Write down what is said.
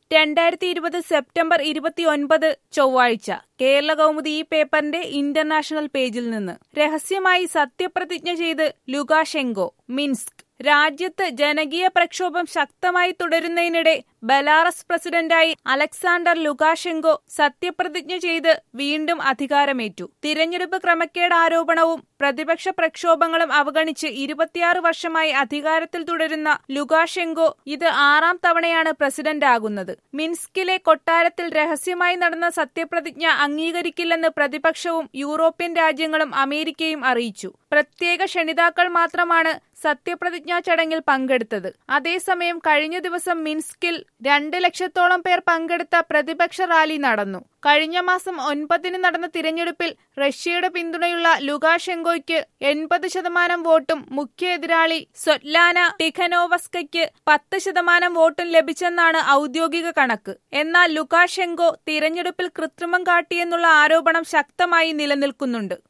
രണ്ടായിരത്തി ഇരുപത് സെപ്റ്റംബർ ഇരുപത്തിയൊൻപത് ചൊവ്വാഴ്ച കേരള കൗമുദി ഈ പേപ്പറിന്റെ ഇന്റർനാഷണൽ പേജിൽ നിന്ന് രഹസ്യമായി സത്യപ്രതിജ്ഞ ചെയ്ത് ലുകാഷെങ്കോ മിൻസ്ക് രാജ്യത്ത് ജനകീയ പ്രക്ഷോഭം ശക്തമായി തുടരുന്നതിനിടെ ബലാറസ് പ്രസിഡന്റായി അലക്സാണ്ടർ ലുകാഷെങ്കോ സത്യപ്രതിജ്ഞ ചെയ്ത് വീണ്ടും അധികാരമേറ്റു തിരഞ്ഞെടുപ്പ് ക്രമക്കേട് ആരോപണവും പ്രതിപക്ഷ പ്രക്ഷോഭങ്ങളും അവഗണിച്ച് ഇരുപത്തിയാറ് വർഷമായി അധികാരത്തിൽ തുടരുന്ന ലുകാഷെങ്കോ ഇത് ആറാം തവണയാണ് പ്രസിഡന്റ് ആകുന്നത് മിൻസ്കിലെ കൊട്ടാരത്തിൽ രഹസ്യമായി നടന്ന സത്യപ്രതിജ്ഞ അംഗീകരിക്കില്ലെന്ന് പ്രതിപക്ഷവും യൂറോപ്യൻ രാജ്യങ്ങളും അമേരിക്കയും അറിയിച്ചു പ്രത്യേക ക്ഷണിതാക്കൾ മാത്രമാണ് സത്യപ്രതിജ്ഞാ ചടങ്ങിൽ പങ്കെടുത്തത് അതേസമയം കഴിഞ്ഞ ദിവസം മിൻസ്കിൽ രണ്ട് ലക്ഷത്തോളം പേർ പങ്കെടുത്ത പ്രതിപക്ഷ റാലി നടന്നു കഴിഞ്ഞ മാസം ഒൻപതിന് നടന്ന തിരഞ്ഞെടുപ്പിൽ റഷ്യയുടെ പിന്തുണയുള്ള ലുകാഷെങ്കോയ്ക്ക് എൺപത് ശതമാനം വോട്ടും മുഖ്യ എതിരാളി സ്വറ്റ്ലാന ടിഖനോവസ്കയ്ക്ക് പത്ത് ശതമാനം വോട്ടും ലഭിച്ചെന്നാണ് ഔദ്യോഗിക കണക്ക് എന്നാൽ ലുകാഷെങ്കോ തിരഞ്ഞെടുപ്പിൽ കൃത്രിമം കാട്ടിയെന്നുള്ള ആരോപണം ശക്തമായി നിലനിൽക്കുന്നുണ്ട്